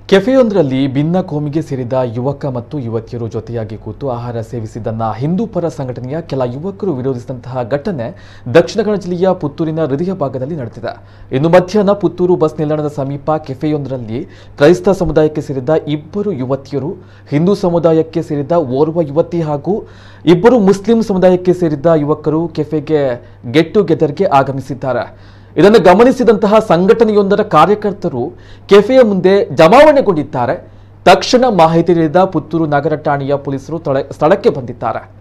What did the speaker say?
ಕೆಫೆಯೊಂದರಲ್ಲಿ ಭಿನ್ನ ಕೋಮಿಗೆ ಸೇರಿದ ಯುವಕ ಮತ್ತು ಯುವತಿಯರು ಜೊತೆಯಾಗಿ ಕೂತು ಆಹಾರ ಸೇವಿಸಿದ್ದನ್ನ ಹಿಂದೂ ಪರ ಸಂಘಟನೆಯ ಕೆಲ ಯುವಕರು ವಿರೋಧಿಸಿದಂತಹ ಘಟನೆ ದಕ್ಷಿಣ ಕನ್ನಡ ಜಿಲ್ಲೆಯ ಪುತ್ತೂರಿನ ಹೃದಯ ಭಾಗದಲ್ಲಿ ನಡೆದಿದೆ ಇನ್ನು ಮಧ್ಯಾಹ್ನ ಪುತ್ತೂರು ಬಸ್ ನಿಲ್ದಾಣದ ಸಮೀಪ ಕೆಫೆಯೊಂದರಲ್ಲಿ ಕ್ರೈಸ್ತ ಸಮುದಾಯಕ್ಕೆ ಸೇರಿದ ಇಬ್ಬರು ಯುವತಿಯರು ಹಿಂದೂ ಸಮುದಾಯಕ್ಕೆ ಸೇರಿದ ಓರ್ವ ಯುವತಿ ಹಾಗೂ ಇಬ್ಬರು ಮುಸ್ಲಿಂ ಸಮುದಾಯಕ್ಕೆ ಸೇರಿದ ಯುವಕರು ಕೆಫೆಗೆ ಗೆಟ್ ಟುಗೆದರ್ಗೆ ಆಗಮಿಸಿದ್ದಾರೆ ಇದನ್ನು ಗಮನಿಸಿದಂತಹ ಸಂಘಟನೆಯೊಂದರ ಕಾರ್ಯಕರ್ತರು ಕೆಫೆಯ ಮುಂದೆ ಜಮಾವಣೆಗೊಂಡಿದ್ದಾರೆ ತಕ್ಷಣ ಮಾಹಿತಿ ನೀಡಿದ ಪುತ್ತೂರು ನಗರ ಠಾಣೆಯ ಪೊಲೀಸರು ತೊಳೆ- ಸ್ಥಳಕ್ಕೆ ಬಂದಿದ್ದಾರೆ